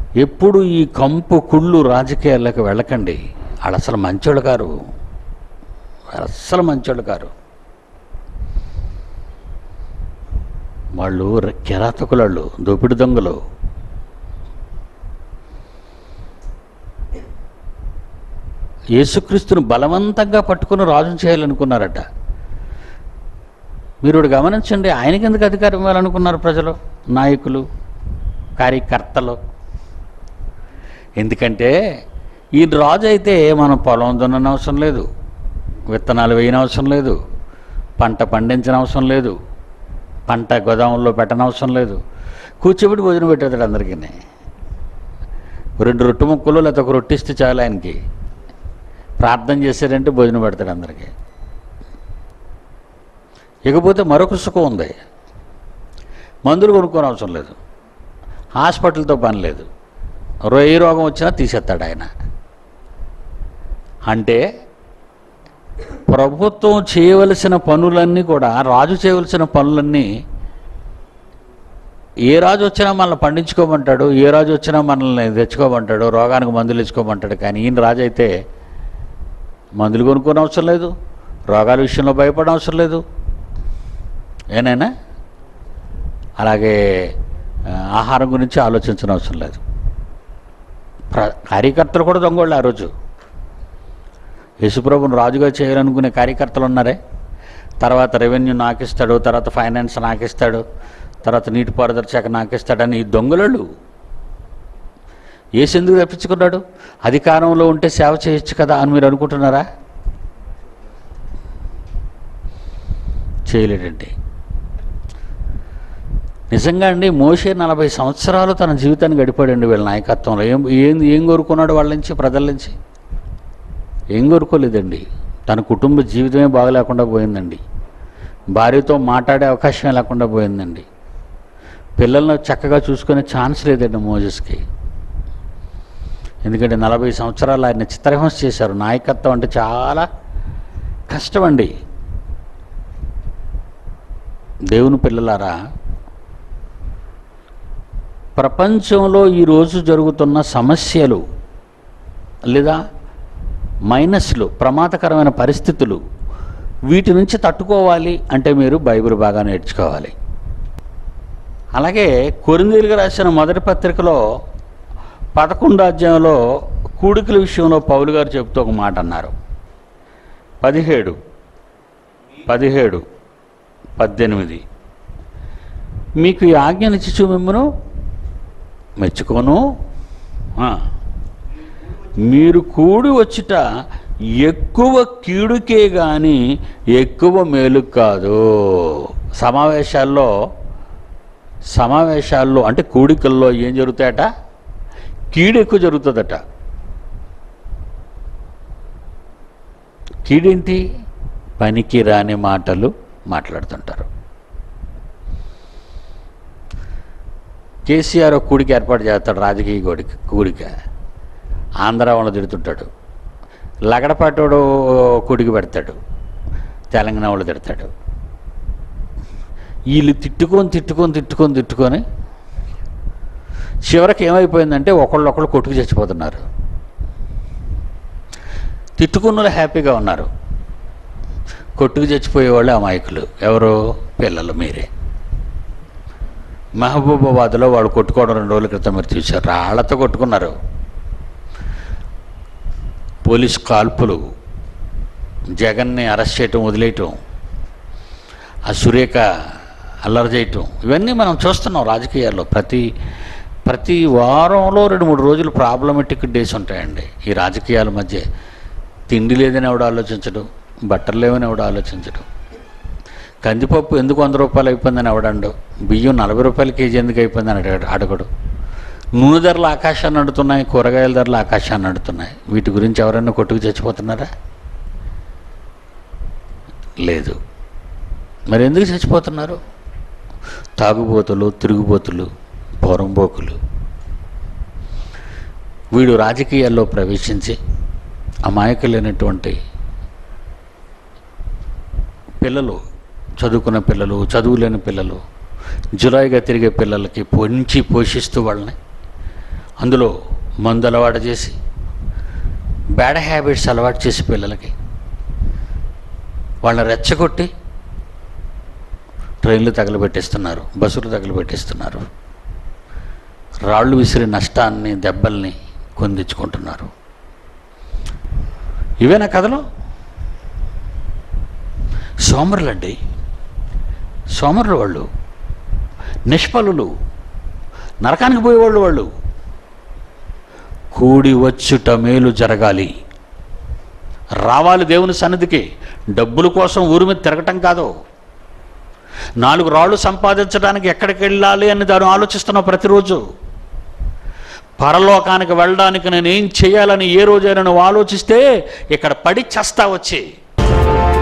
ఎప్పుడు ఈ కంపు కుళ్ళు రాజకీయాలకు వెళ్ళకండి వాళ్ళు అసలు మంచోళ్ళు కారు వాళ్ళు అస్సలు మంచోళ్ళు కారు వాళ్ళు ర- కిరాతకులాళ్ళు దోపిడి దొంగలు యేసుక్రీస్తును బలవంతంగా పట్టుకుని రాజును చేయాలనుకున్నారట మీరు ఒకటి గమనించండి ఆయనకి ఎందుకు అధికారం ఇవ్వాలనుకున్నారు ప్రజలు నాయకులు కార్యకర్తలు ఎందుకంటే ఈ రాజు అయితే మనం పొలం దున్నని అవసరం లేదు విత్తనాలు వేయని అవసరం లేదు పంట పండించిన అవసరం లేదు పంట గోదాముల్లో పెట్టనవసరం లేదు కూర్చోబెట్టి భోజనం పెట్టేదాడు అందరికీ రెండు రొట్టె ముక్కలు లేకపోతే ఒక రొట్టె ఇస్తే చాలు ఆయనకి ప్రార్థన చేశారంటే భోజనం పెడతాడు అందరికీ ఇకపోతే మరొక సుఖం ఉంది మందులు కొనుక్కోని అవసరం లేదు హాస్పిటల్తో పని లేదు ఏ రోగం వచ్చినా తీసేస్తాడు ఆయన అంటే ప్రభుత్వం చేయవలసిన పనులన్నీ కూడా రాజు చేయవలసిన పనులన్నీ ఏ రాజు వచ్చినా మనల్ని పండించుకోమంటాడు ఏ రాజు వచ్చినా మనల్ని తెచ్చుకోమంటాడు రోగానికి మందులు ఇచ్చుకోమంటాడు కానీ ఈయన రాజు అయితే మందులు కొనుక్కోని అవసరం లేదు రోగాల విషయంలో భయపడడం అవసరం లేదు ఏనైనా అలాగే ఆ, ఆహారం గురించి ఆలోచించిన అవసరం లేదు ప్ర కార్యకర్తలు కూడా దొంగోళ్ళు ఆ రోజు యేసుప్రభుని రాజుగా చేయాలనుకునే కార్యకర్తలు ఉన్నారే తర్వాత రెవెన్యూ నాకిస్తాడు తర్వాత ఫైనాన్స్ నాకిస్తాడు తర్వాత నీటిపారుదల శాఖ నాకిస్తాడని ఈ దొంగలు ఏసు ఎందుకు తప్పించుకున్నాడు అధికారంలో ఉంటే సేవ చేయొచ్చు కదా అని మీరు అనుకుంటున్నారా చేయలేడండి నిజంగా అండి మోషే నలభై సంవత్సరాలు తన జీవితాన్ని గడిపాడండి వీళ్ళ నాయకత్వంలో ఏం ఏం ఏం కోరుకున్నాడు వాళ్ళ నుంచి ప్రజల నుంచి ఏం కోరుకోలేదండి తన కుటుంబ జీవితమే బాగలేకుండా పోయిందండి భార్యతో మాట్లాడే అవకాశం లేకుండా పోయిందండి పిల్లలను చక్కగా చూసుకునే ఛాన్స్ లేదండి మోజెస్కి ఎందుకంటే నలభై సంవత్సరాలు ఆయన చిత్రహింస చేశారు నాయకత్వం అంటే చాలా కష్టమండి దేవుని పిల్లలారా ప్రపంచంలో ఈరోజు జరుగుతున్న సమస్యలు లేదా మైనస్లు ప్రమాదకరమైన పరిస్థితులు వీటి నుంచి తట్టుకోవాలి అంటే మీరు బైబిల్ బాగా నేర్చుకోవాలి అలాగే కొరిందీలుగా రాసిన మొదటి పత్రికలో పదకొండు అధ్యాయంలో కూడికల విషయంలో పౌలు గారు చెబుతూ ఒక మాట అన్నారు పదిహేడు పదిహేడు పద్దెనిమిది మీకు ఈ ఆజ్ఞనిచ్చు మిమ్మను మెచ్చుకోను ఆ. మీరు కూడి వచ్చుట ఎక్కువ కీడుకే కానీ ఎక్కువ మేలు కాదు సమావేశాల్లో సమావేశాల్లో అంటే కూడికల్లో ఏం జరుగుతాయట కీడు ఎక్కువ జరుగుతుందట కీడేంటి పనికి రాని మాటలు మాట్లాడుతుంటారు కేసీఆర్ ఒక కూడిక ఏర్పాటు చేస్తాడు రాజకీయ కూడిక కూడిక ఆంధ్ర వాళ్ళు తిడుతుంటాడు లగడపాటోడు కూడిక పెడతాడు తెలంగాణ వాళ్ళు తిడతాడు వీళ్ళు తిట్టుకొని తిట్టుకొని తిట్టుకొని తిట్టుకొని చివరికి ఏమైపోయిందంటే ఒకళ్ళొకళ్ళు కొట్టుకు చచ్చిపోతున్నారు తిట్టుకున్న వాళ్ళు హ్యాపీగా ఉన్నారు కొట్టుకు చచ్చిపోయేవాళ్ళు అమాయకులు ఎవరు పిల్లలు మీరే మహబూబాబాద్లో వాళ్ళు కొట్టుకోవడం రెండు రోజుల క్రితం మీరు చూశారు రాళ్లతో కొట్టుకున్నారు పోలీస్ కాల్పులు జగన్ని అరెస్ట్ చేయటం వదిలేయటం ఆ సురేఖ అల్లరి చేయటం ఇవన్నీ మనం చూస్తున్నాం రాజకీయాల్లో ప్రతి ప్రతి వారంలో రెండు మూడు రోజులు ప్రాబ్లమెటిక్ డేస్ ఉంటాయండి ఈ రాజకీయాల మధ్య తిండి లేదని ఎవడు ఆలోచించడు బట్టలు లేవని ఎవడు ఆలోచించడు కందిపప్పు ఎందుకు వంద రూపాయలు అయిపోయిందని ఎవడండు బియ్యం నలభై రూపాయల కేజీ ఎందుకు అయిపోయిందని అడగడు అడగడు నూనె ధరలు ఆకాశాన్ని అడుతున్నాయి కూరగాయల ధరలు ఆకాశాన్ని అడుతున్నాయి వీటి గురించి ఎవరైనా కొట్టుకు చచ్చిపోతున్నారా లేదు మరి ఎందుకు చచ్చిపోతున్నారు తాగుబోతులు తిరుగుబోతులు పోరంబోకులు వీడు రాజకీయాల్లో ప్రవేశించి అమాయకులైనటువంటి పిల్లలు చదువుకున్న పిల్లలు చదువులేని పిల్లలు జులాయిగా తిరిగే పిల్లలకి పొంచి పోషిస్తూ వాళ్ళని అందులో మందు అలవాటు చేసి బ్యాడ్ హ్యాబిట్స్ అలవాటు చేసి పిల్లలకి వాళ్ళని రెచ్చగొట్టి ట్రైన్లు తగలబెట్టేస్తున్నారు బస్సులు తగలబెట్టేస్తున్నారు రాళ్ళు విసిరి నష్టాన్ని దెబ్బల్ని కొందించుకుంటున్నారు ఇవేనా కథలు సోమరులండి సోమరులు వాళ్ళు నిష్ఫలులు నరకానికి పోయేవాళ్ళు వాళ్ళు కూడి వచ్చుట మేలు జరగాలి రావాలి దేవుని సన్నిధికి డబ్బుల కోసం ఊరి మీద తిరగటం కాదు నాలుగు రాళ్ళు సంపాదించడానికి ఎక్కడికి వెళ్ళాలి అని దాన్ని ఆలోచిస్తున్నావు ప్రతిరోజు పరలోకానికి వెళ్ళడానికి నేను ఏం చేయాలని ఏ రోజైనా నువ్వు ఆలోచిస్తే ఇక్కడ పడి చస్తా వచ్చి